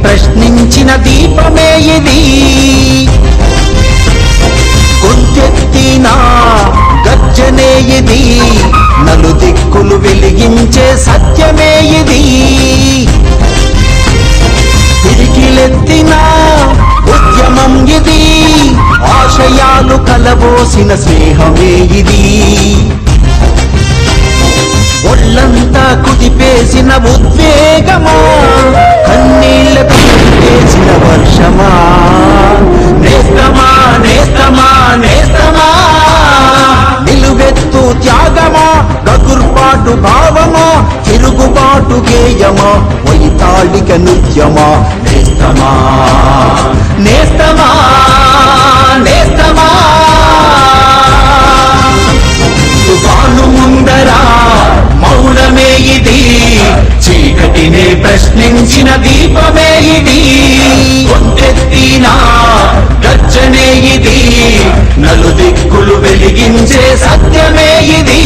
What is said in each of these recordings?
ప్రశ్నించిన దీపమే ఇది గొంతెత్తిన గర్జనే ఇది నలు దిక్కులు వెలిగించే సత్యమే ఇది తిరిగిలెత్తిన ఉద్యమం ఇది ఆశయాలు కలబోసిన స్నేహమే ఇది ఒళ్ళంతా కుదిపేసిన ఉద్వేగమా కన్నీళ్లకు కుదిపేసిన వర్షమా నేస్తమా నేస్తమా నేస్తమా నిలువెత్తు త్యాగమా గగుర్పాటు భావమా తిరుగుబాటు గేయమా వైతాళిక నృత్యమా నేస్తమా నేస్తమా నేస్తమా తుఫాను ముందరా మౌనమే ఇది చీకటినే ప్రశ్నించిన దీపమే ఇది కొంచెత్తిన గర్జనే ఇది నలు దిక్కులు వెలిగించే సత్యమే ఇది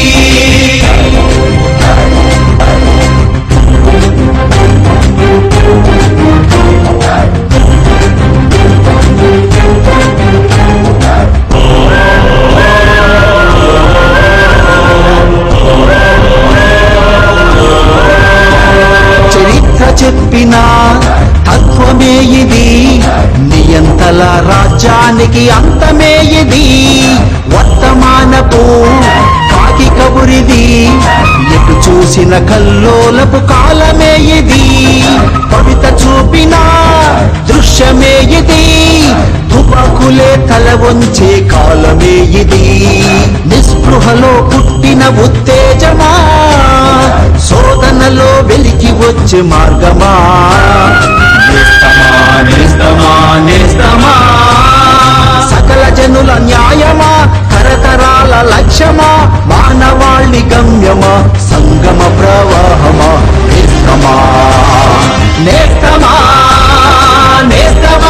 చరిత్ర చెప్పిన తత్వమే ఇది నియంతల రాజ్యానికి అంతమే ఇది వర్తమానపు కాకి కబురిది ఎటు చూసిన కల్లోలపు కాలమే ఇది కవిత చూపిన దృశ్యమే ఇది తుపాకులే తల వంచే కాలమే ఇది నిస్పృహలో పుట్టిన ఉత్తేజమా శోధనలో వెలికి వచ్చే మార్గమా నేస్తమా, నేస్తమా, నేస్తమా. సకల జనుల న్యాయమా తరతరాల లక్ష్యమా మానవాళి గమ్యమా సంగమ ప్రవాహమా నేస్తమా నేస్తమా నేస్తమా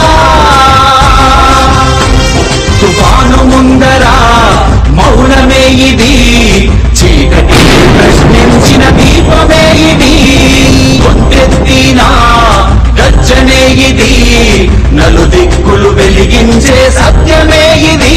తుఫాను ముందరా మౌనమే ఇది చీకటి ప్రశ్నించిన దీపమే ఇది గొంతెత్తిన గర్జనే ఇది నలు దిక్కులు వెలిగించే సత్యమే ఇది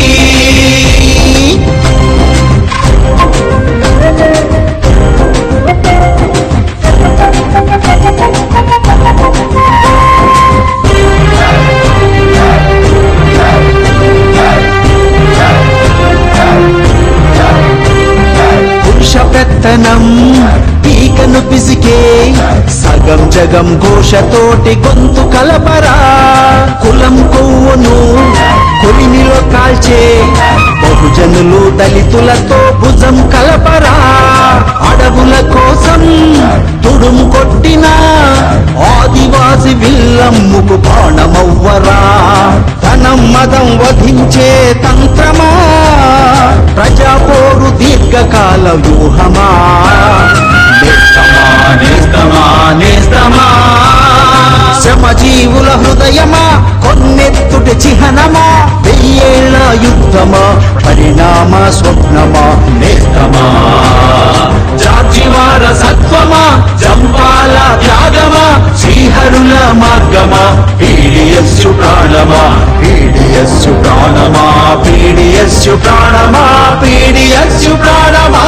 పురుష పెత్తనం పీకను పిసికే సగం జగం ఘోషతోటి గొంతు కలపరా కులం కొవ్వును కొలిమిలో కాల్చే బహుజనులు దళితులతో భుజం కలపరా అడవుల కోసం తుడుం కొట్టిన ఆదివాసి విల్లమ్ముకు బాణమవ్వరా ధనం మదం వధించే తంత్రమా ప్రజాపోరు దీర్ఘకాల వ్యూహమా నేస్తమా నేస్తమా నేస్తమా శ్రమజీవుల హృదయమా కొన్నెత్తుటి చిహ్నమా వెయ్యేళ్ల యుద్ధమా పరిణామ స్వప్నమా నేస్తమా జార్జివార సత్వమా జంపాల త్యాగమా శ్రీహరుల మార్గమా పీడియస్సు ప్రాణమా పీడియస్సు ప్రాణమా పీడియస్సు ప్రాణమా పీడియస్సు ప్రాణమా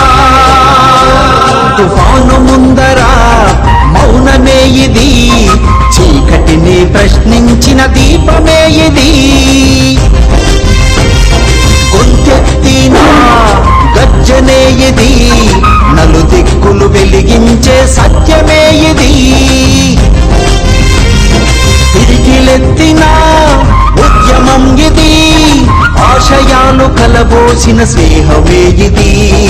తుఫాను ముందరా మౌనమే ఇది చీకటిని ప్రశ్నించిన దీపమే ఇది గొంతెత్తిన గర్జనే ఇది నలు దిక్కులు వెలిగించే సత్యమే ఇది తిరిగిలెత్తిన ఉద్యమం ఇది ఆశయాలు కలబోసిన స్నేహమే ఇది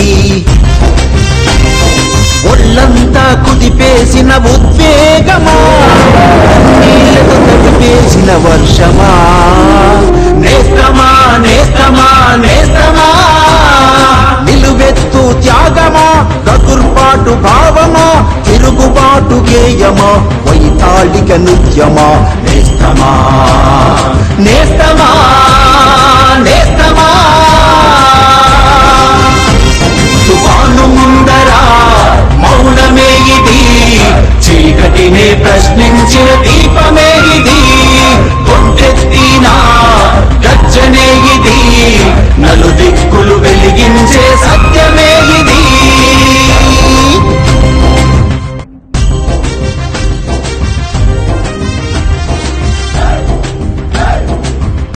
ఒళ్ళంతా కుదిపేసిన ఉద్వేగమా నీళ్లతో తడిపేసిన వర్షమా నేస్తమా నేస్తమా నేస్తమా నిలువెత్తు త్యాగమా గగుర్పాటు భావమా తిరుగుబాటు గేయమా వైతాళిక నృత్యమా నేస్తమా నేస్తమా నేస్తమా తుఫాను ముందరా మౌనమే ఇది చీకటిని ప్రశ్నించిన